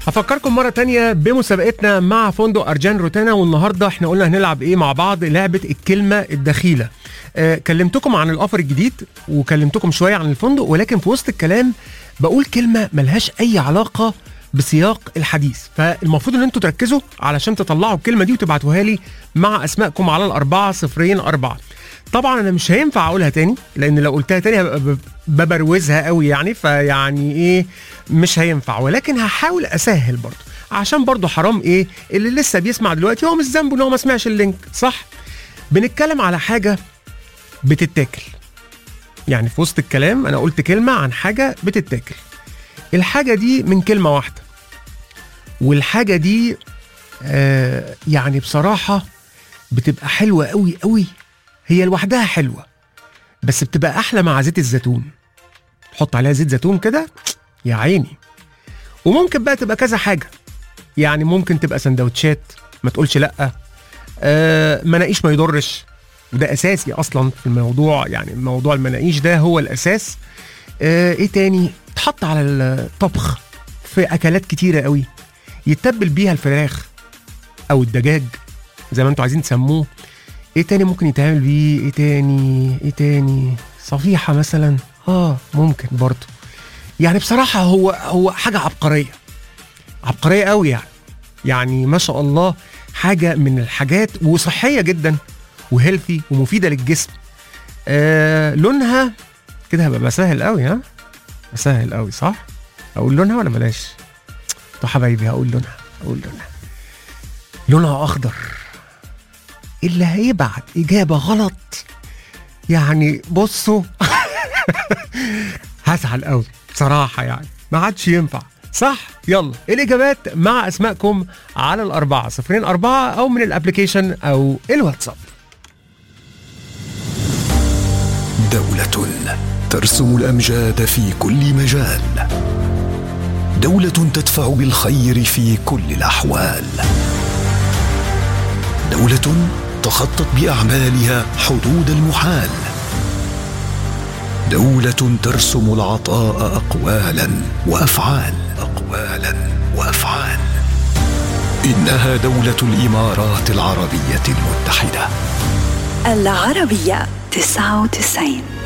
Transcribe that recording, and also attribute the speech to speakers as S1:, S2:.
S1: هفكركم مرة تانية بمسابقتنا مع فندق أرجان روتانا والنهاردة احنا قلنا هنلعب ايه مع بعض لعبة الكلمة الدخيلة آه كلمتكم عن الأوفر الجديد وكلمتكم شوية عن الفندق ولكن في وسط الكلام بقول كلمة ملهاش أي علاقة بسياق الحديث فالمفروض ان انتوا تركزوا علشان تطلعوا الكلمة دي وتبعتوها لي مع أسمائكم على الأربعة صفرين أربعة طبعا انا مش هينفع اقولها تاني لان لو قلتها تاني هبقى ب- ببروزها قوي يعني فيعني ايه مش هينفع ولكن هحاول اسهل برضه عشان برضه حرام ايه اللي لسه بيسمع دلوقتي هو مش ذنبه ان هو ما سمعش اللينك صح بنتكلم على حاجه بتتاكل يعني في وسط الكلام انا قلت كلمه عن حاجه بتتاكل الحاجه دي من كلمه واحده والحاجه دي آه يعني بصراحه بتبقى حلوه قوي قوي هي لوحدها حلوه بس بتبقى احلى مع زيت الزيتون تحط عليها زيت زيتون كده يا عيني وممكن بقى تبقى كذا حاجه يعني ممكن تبقى سندوتشات ما تقولش لا آه مناقيش ما يضرش وده اساسي اصلا في الموضوع يعني موضوع المناقيش ده هو الاساس آه ايه تاني تحط على الطبخ في اكلات كتيره قوي يتبل بيها الفراخ او الدجاج زي ما انتوا عايزين تسموه ايه تاني ممكن يتعمل بيه ايه تاني ايه تاني صفيحه مثلا اه ممكن برضه يعني بصراحه هو هو حاجه عبقريه عبقريه قوي يعني يعني ما شاء الله حاجه من الحاجات وصحيه جدا وهيلثي ومفيده للجسم آه لونها كده هبقى بسهل قوي ها بسهل قوي صح اقول لونها ولا بلاش طب حبايبي هقول لونها اقول لونها لونها اخضر اللي هيبعت اجابه غلط يعني بصوا هزعل قوي بصراحه يعني ما عادش ينفع صح يلا الاجابات مع اسمائكم على الاربعه صفرين اربعه او من الابلكيشن او الواتساب
S2: دولة ترسم الأمجاد في كل مجال دولة تدفع بالخير في كل الأحوال دولة تخطت بأعمالها حدود المحال دولة ترسم العطاء أقوالا وأفعال أقوالا وأفعال إنها دولة الإمارات العربية المتحدة
S3: العربية 99